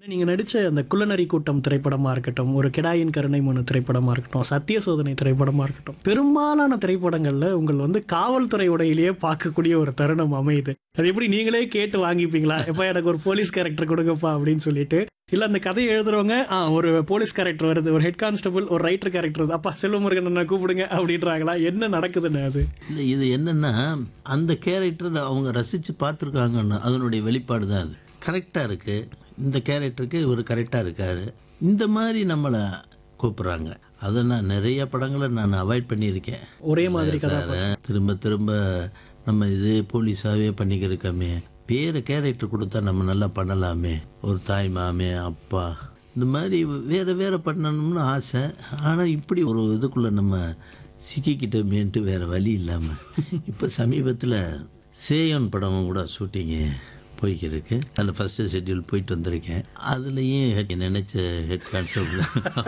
நீங்க நடிச்ச அந்த குள்ளநரி கூட்டம் திரைப்படமா இருக்கட்டும் ஒரு கிடாயின் கருணை மனு திரைப்படமா இருக்கட்டும் சத்திய சோதனை திரைப்படமா இருக்கட்டும் பெரும்பாலான திரைப்படங்கள்ல உங்கள் வந்து காவல்துறை உடையிலேயே பார்க்கக்கூடிய ஒரு தருணம் அமையுது அது எப்படி நீங்களே கேட்டு வாங்கிப்பீங்களா எப்ப எனக்கு ஒரு போலீஸ் கேரக்டர் கொடுங்கப்பா அப்படின்னு சொல்லிட்டு இல்ல அந்த கதையை எழுதுறவங்க ஆ ஒரு போலீஸ் கேரக்டர் வருது ஒரு ஹெட் கான்ஸ்டபிள் ஒரு ரைட்டர் கேரக்டர் வருது அப்பா செல்வமுருகன் அண்ணா கூப்பிடுங்க அப்படின்றாங்களா என்ன நடக்குதுன்னு அது இல்லை இது என்னன்னா அந்த கேரக்டர் அவங்க ரசித்து பார்த்துருக்காங்கன்னு அதனுடைய வெளிப்பாடு தான் அது கரெக்டாக இருக்குது இந்த கேரக்டருக்கு இவர் கரெக்டாக இருக்காரு இந்த மாதிரி நம்மளை கூப்பிட்றாங்க அதை நான் நிறைய படங்களை நான் அவாய்ட் பண்ணியிருக்கேன் ஒரே மாதிரி கதை சார் திரும்ப திரும்ப நம்ம இது போலீஸாகவே பண்ணிக்கிருக்கோமே வேறு கேரக்டர் கொடுத்தா நம்ம நல்லா பண்ணலாமே ஒரு தாய் மாமே அப்பா இந்த மாதிரி வேறு வேறு பண்ணணும்னு ஆசை ஆனால் இப்படி ஒரு இதுக்குள்ளே நம்ம சிக்கிக்கிட்டோமேன்ட்டு வேறு வழி இல்லாமல் இப்போ சமீபத்தில் சேயன் படம் கூட ஷூட்டிங்கு போய்க்கிருக்கு அதில் ஃபஸ்ட்டு ஷெட்யூல் போயிட்டு வந்திருக்கேன் அதுலேயும் நினச்ச ஹெட் கான்செப்ட்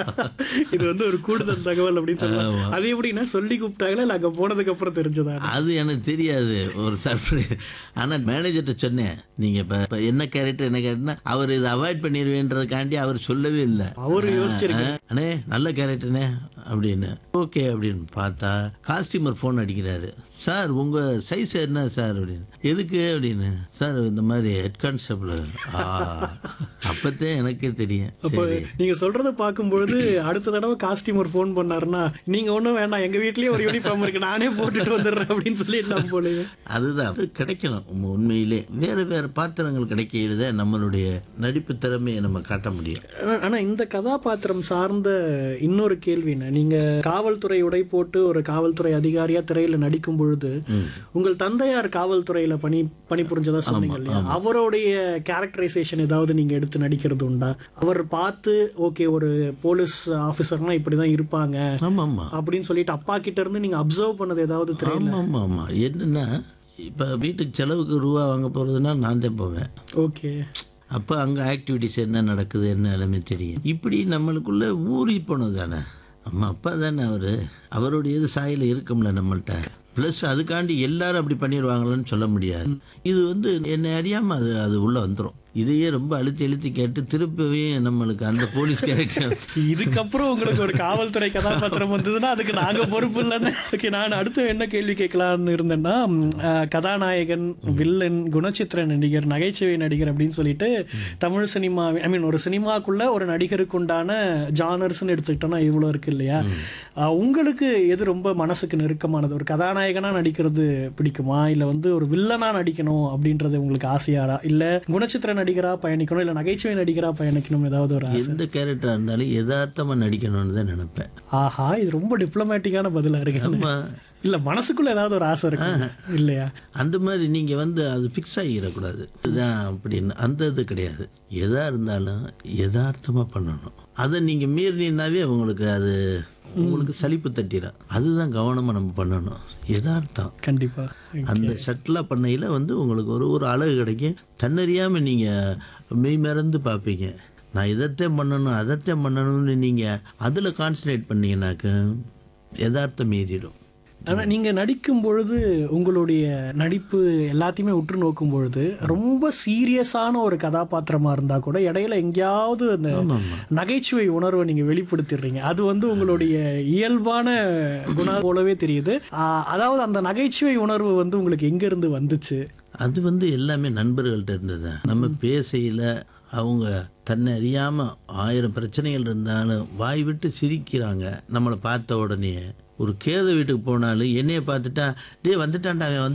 இது வந்து ஒரு கூடுதல் தகவல் அப்படின்னு சொல்லுவாங்க அது எப்படின்னா சொல்லி கூப்பிட்டாங்களா இல்ல அங்க போனதுக்கு அப்புறம் தெரிஞ்சதா அது எனக்கு தெரியாது ஒரு சர்ப்ரைஸ் ஆனால் மேனேஜர்கிட்ட சொன்னேன் நீங்கள் இப்போ இப்போ என்ன கேரக்டர் என்ன கேரக்டர்னா அவர் இதை அவாய்ட் பண்ணிடுவேன்றதுக்காண்டி அவர் சொல்லவே இல்லை அவரு யோசிச்சிருக்காரு அண்ணே நல்ல கேரக்டர்னே அப்படின்னு ஓகே அப்படின்னு பார்த்தா காஸ்டியூமர் ஃபோன் அடிக்கிறாரு சார் உங்கள் சைஸ் என்ன சார் அப்படின்னு எதுக்கு அப்படின்னு சார் இந்த மாதிரி ஹெட் கான்ஸ்டபிள் ஆ அப்போத்தான் எனக்கே தெரியும் சரி நீங்க சொல்றத பார்க்கும்பொழுது அடுத்த தடவை காஸ்டியூமர் ஃபோன் பண்ணாருன்னா நீங்க ஒண்ணும் வேண்டாம் எங்க வீட்லயே ஒரு யூனிஃபார்ம் இருக்கு நானே போட்டுட்டு வந்துடுறேன் அப்படின்னு சொல்லிடலாம் போலயே அதுதான் அது கிடைக்கணும் உம் உண்மையிலே வேறு வேறு பாத்திரங்கள் கிடைக்கையில தான் நம்மளுடைய நடிப்பு திறமையை நம்ம காட்ட முடியும் ஆனா- ஆனா இந்த கதாபாத்திரம் சார்ந்த இன்னொரு கேள்வின்னு நீங்க காவல்துறை உடை போட்டு ஒரு காவல்துறை அதிகாரியா திரையில நடிக்கும் பொழுது உங்கள் தந்தையார் காவல்துறையில பணி பணிபுரிஞ்சதா சொன்னீங்க இல்லையா அவருடைய கேரக்டரைசேஷன் ஏதாவது நீங்க எடுத்து நடிக்கிறது உண்டா அவர் பார்த்து ஓகே ஒரு போலீஸ் ஆபீசர்னா இப்படிதான் இருப்பாங்க ஆமாம் ஆமாம் அப்படின்னு சொல்லிட்டு அப்பா கிட்ட இருந்து நீங்க அப்சர்வ் பண்ணது ஏதாவது திரையில ஆமாம் ஆமாம் ஆமாம் என்னென்னா இப்போ வீட்டுக்கு செலவுக்கு ரூபா வாங்க போகிறதுனா நான் தான் போவேன் ஓகே அப்போ அங்கே ஆக்டிவிட்டிஸ் என்ன நடக்குது என்ன எல்லாமே தெரியும் இப்படி நம்மளுக்குள்ள ஊறி போனது தானே அம்மா அப்பா தானே அவர் அவருடைய இது சாயல் இருக்கும்ல நம்மள்ட்ட ப்ளஸ் அதுக்காண்டி எல்லாரும் அப்படி பண்ணிடுவாங்களான்னு சொல்ல முடியாது இது வந்து என்னை அறியாமல் அது அது உள்ளே வந்துடும் இதையே ரொம்ப அழுத்தி அழுத்தி கேட்டு திருப்பியும் நம்மளுக்கு அந்த போலீஸ் கேரக்டர் இதுக்கப்புறம் உங்களுக்கு ஒரு காவல்துறை கதாபாத்திரம் வந்ததுன்னா அதுக்கு நாங்க பொறுப்பு இல்லைன்னு ஓகே நான் அடுத்து என்ன கேள்வி கேட்கலாம்னு இருந்தேன்னா ம், அஹ், கதாநாயகன் வில்லன் குணச்சித்திர நடிகர் நகைச்சுவை நடிகர் அப்படின்னு சொல்லிட்டு தமிழ் சினிமா ஐ மீன் ஒரு சினிமாக்குள்ள ஒரு நடிகருக்கு உண்டான ஜானர்ஸ்னு எடுத்துக்கிட்டோம்னா இவ்வளோ இருக்கு இல்லையா அஹ், உங்களுக்கு எது ரொம்ப மனசுக்கு நெருக்கமானது ஒரு கதாநாயகனா நடிக்கிறது பிடிக்குமா இல்ல வந்து ஒரு வில்லனா நடிக்கணும் அப்படின்றது உங்களுக்கு ஆசையாரா இல்ல குணச்சித்திர நடிகரா பயணிக்கணும் இல்ல நகைச்சுவை நடிகரா பயணிக்கணும் ஏதாவது ஒரு ஆசை எந்த கேரக்டராக இருந்தாலும் யதார்த்தமாக நடிக்கணும்னு தான் நினைப்பேன் ஆஹா இது ரொம்ப டிப்ளமேட்டிக்கான பதிலா இருக்கு ஆமாம் இல்ல மனசுக்குள்ள ஏதாவது ஒரு ஆசை இருக்கு இல்லையா அந்த மாதிரி நீங்கள் வந்து அது ஃபிக்ஸ் ஆகிடக்கூடாது இதுதான் அப்படின்னு அந்த இது கிடையாது எதாக இருந்தாலும் யதார்த்தமாக பண்ணணும் அதை நீங்கள் மீறினீங்கனாவே உங்களுக்கு அது உங்களுக்கு சலிப்பு தட்டிடும் அதுதான் கவனமாக நம்ம பண்ணணும் யதார்த்தம் கண்டிப்பா அந்த ஷட்டிலாக பண்ணையில் வந்து உங்களுக்கு ஒரு ஒரு அழகு கிடைக்கும் தன்னறியாமல் நீங்கள் மெய் மறந்து பார்ப்பீங்க நான் இதைத்தான் பண்ணணும் அதைத்தான் பண்ணணும்னு நீங்கள் அதில் கான்சன்ட்ரேட் பண்ணீங்கன்னாக்க யதார்த்தம் மீறிடும் ஆனா நீங்க நடிக்கும் பொழுது உங்களுடைய நடிப்பு எல்லாத்தையுமே உற்று நோக்கும் பொழுது ரொம்ப சீரியஸான ஒரு கதாபாத்திரமா இருந்தா கூட இடையில எங்கேயாவது அந்த நகைச்சுவை உணர்வை நீங்க வெளிப்படுத்திடுறீங்க அது வந்து உங்களுடைய இயல்பான குணம் போலவே தெரியுது ஆஹ் அதாவது அந்த நகைச்சுவை உணர்வு வந்து உங்களுக்கு எங்க இருந்து வந்துச்சு அது வந்து எல்லாமே நண்பர்கள்ட்ட இருந்தது நம்ம பேசையில் அவங்க தன்னை அறியாமல் ஆயிரம் பிரச்சனைகள் இருந்தாலும் வாய் விட்டு சிரிக்கிறாங்க நம்மளை பார்த்த உடனே ஒரு கேத வீட்டுக்கு போனாலும் என்னைய பார்த்துட்டா டேய் வந்துட்டான்டா அவன் வந்து